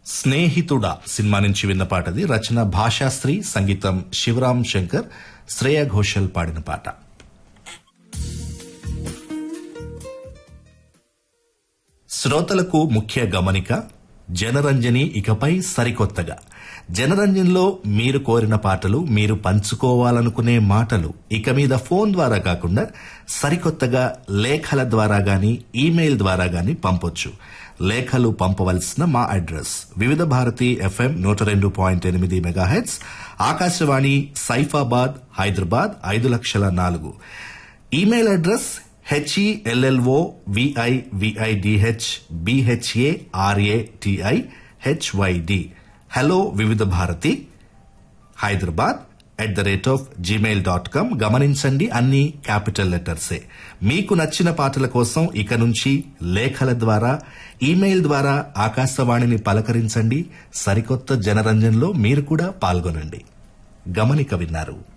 స్నేహితుడా సినిమా నుంచి విన్న పాటది రచన భాషాశ్రీ సంగీతం శివరాం శంకర్ శ్రేయ ఘోషల్ పాడిన పాట శ్రోతలకు ముఖ్య గమనిక జనరంజని ఇకపై సరికొత్తగా జనరంజన్లో మీరు కోరిన పాటలు మీరు పంచుకోవాలనుకునే మాటలు ఇక మీద ఫోన్ ద్వారా కాకుండా సరికొత్తగా లేఖల ద్వారా గాని ఈమెయిల్ ద్వారా గాని పంపొచ్చు లేఖలు పంపవలసిన మా అడ్రస్ వివిధ భారతి ఎఫ్ఎం నూట రెండు పాయింట్ ఎనిమిది మెగాహెట్స్ ఆకాశవాణి సైఫాబాద్ హైదరాబాద్ ఐదు లక్షల నాలుగు email address H E L L O V I V I D H B H A R A T I H Y D hello Vividh Bharati Hyderabad at the rate of Gmail dot com గమనించండి అన్ని క్యాపిటల్ లెటర్సే మీకు నచ్చిన పాటల కోసం ఇక నుంచి లేఖల ద్వారా ఈమెయిల్ ద్వారా ఆకాశవాణిని పలకరించండి సరికొత్త జనరంజన్లో మీరు కూడా పాల్గొనండి గమనిక విన్నారు